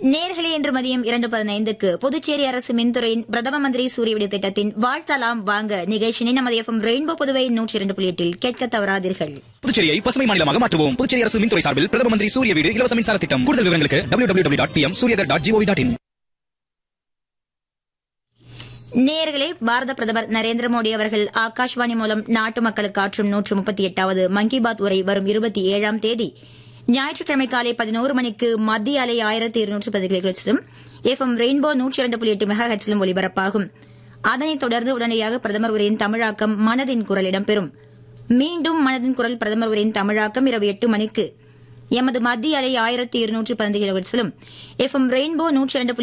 நேர்களே இன்று மதியம் இரண்டு பதினைந்துக்கு புதுச்சேரி அரசு மின்துறையின் பிரதம மந்திரி சூரிய விடி திட்டத்தின் வாழ்த்தலாம் வாங்க நிகழ்ச்சியை நமது எஃப்எம் ரெயின்போ புதுவை நூற்றி இரண்டு புள்ளி எட்டில் கேட்க தவறாதீர்கள் புதுச்சேரியை பசுமை மாநிலமாக மாற்றுவோம் புதுச்சேரி அரசு மின்துறை சார்பில் பிரதம மந்திரி சூரிய வீடு இலவச மின்சார திட்டம் கூடுதல் விவரங்களுக்கு W W W dot P M Suryaghar dot G O V dot in நேர்களே பாரத பிரதமர் நரேந்திர மோடி அவர்கள் ஆகாஷ்வாணி மூலம் நாட்டு மக்களுக்கு ஆற்றும் நூற்று முப்பத்தி எட்டாவது மன் கி பாத் உரை வரும் இருபத்தி ஏழாம் தேதி ஞாயிற்றுக்கிழமை காலை பதினோரு மணிக்கு மத்திய அலை ஆயிரத்தி இருநூற்று பதினேழு எஃப்எம் ரெயின்போ நூற்றி இரண்டு புள்ளி எட்டு மெகா ஹெட்ஸிலும் ஒலிபரப்பாகும் அதனைத் தொடர்ந்து உடனடியாக பிரதமர் உரையின் தமிழாக்கம் மனதின் குரல் இடம்பெறும் மீண்டும் மனதின் குரல் பிரதமர் உரையின் தமிழாக்கம் இரவு எட்டு மணிக்கு எமது மத்திய அலை ஆயிரத்தி இருநூற்று பதினைந்து கிலோஹெட்ஸிலும் எஃப்எம் ரெயின்போ நூற்றி இரண்டு